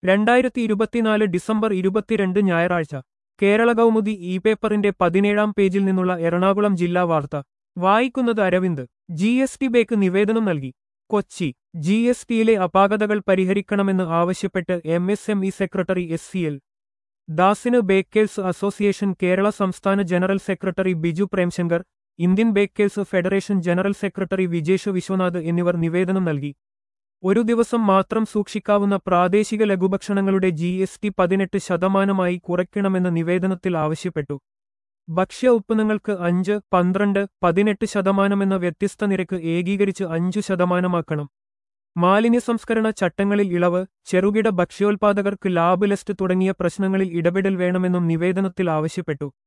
രണ്ടായിരത്തി ഇരുപത്തിനാല് ഡിസംബർ ഇരുപത്തിരണ്ട് ഞായറാഴ്ച കേരള കൗമുദി ഇ പേപ്പറിന്റെ പതിനേഴാം പേജിൽ നിന്നുള്ള എറണാകുളം ജില്ലാ വാർത്ത വായിക്കുന്നത് Aravind G S T bake നിവേദനം നൽകി കൊച്ചി ജി എസ് ടിയിലെ അപാകതകൾ പരിഹരിക്കണമെന്ന് ആവശ്യപ്പെട്ട് M S M E secretary S C L ദാസിന് ബേക്കേഴ്സ് അസോസിയേഷൻ കേരള സംസ്ഥാന general secretary Biju Premshankar Indian bakers federation general secretary Vijesh Viswanath എന്നിവർ നിവേദനം നൽകി ഒരു ദിവസം മാത്രം സൂക്ഷിക്കാവുന്ന പ്രാദേശിക ലഘുഭക്ഷണങ്ങളുടെ ജി എസ് ടി പതിനെട്ട് ശതമാനമായി കുറയ്ക്കണമെന്ന് നിവേദനത്തിൽ ആവശ്യപ്പെട്ടു ഭക്ഷ്യ ഉത്പന്നങ്ങൾക്ക് അഞ്ച് പന്ത്രണ്ട് പതിനെട്ട് ശതമാനമെന്ന വ്യത്യസ്ത നിരക്ക് ഏകീകരിച്ച് അഞ്ചു ശതമാനമാക്കണം മാലിന്യ സംസ്കരണ ചട്ടങ്ങളിൽ ഇളവ് ചെറുകിട ഭക്ഷ്യോൽപാദകർക്ക് ലാബ് ലിസ്റ്റ് തുടങ്ങിയ പ്രശ്നങ്ങളിൽ ഇടപെടൽ വേണമെന്നും നിവേദനത്തിൽ ആവശ്യപ്പെട്ടു